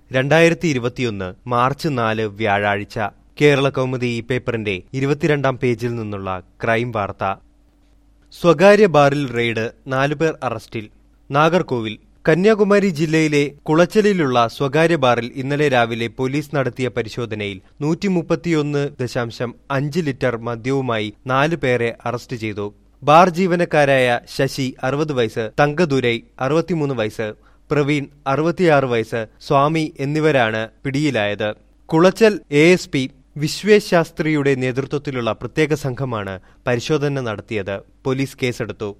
രണ്ടായിരത്തി ഇരുപത്തിയൊന്ന് മാർച്ച് നാല് വ്യാഴാഴ്ച കേരള കൗമുദി ഈ പേപ്പറിന്റെ ഇരുപത്തിരണ്ടാം പേജിൽ നിന്നുള്ള ക്രൈം വാർത്ത സ്വകാര്യ ബാറിൽ റെയ്ഡ് നാലുപേർ അറസ്റ്റിൽ നാഗർകോവിൽ കന്യാകുമാരി ജില്ലയിലെ കുളച്ചലിലുള്ള സ്വകാര്യ ബാറിൽ ഇന്നലെ രാവിലെ പോലീസ് നടത്തിയ പരിശോധനയിൽ നൂറ്റി മുപ്പത്തിയൊന്ന് ദശാംശം അഞ്ച് ലിറ്റർ മദ്യവുമായി നാലു പേരെ അറസ്റ്റ് ചെയ്തു ബാർ ജീവനക്കാരായ ശശി അറുപത് വയസ്സ് തങ്കദുരൈ അറുപത്തിമൂന്ന് വയസ്സ് പ്രവീൺ അറുപത്തിയാറ് വയസ്സ് സ്വാമി എന്നിവരാണ് പിടിയിലായത് Colachel A S P Vishwesh ശാസ്ത്രിയുടെ നേതൃത്വത്തിലുള്ള പ്രത്യേക സംഘമാണ് പരിശോധന നടത്തിയത് പോലീസ് കേസെടുത്തു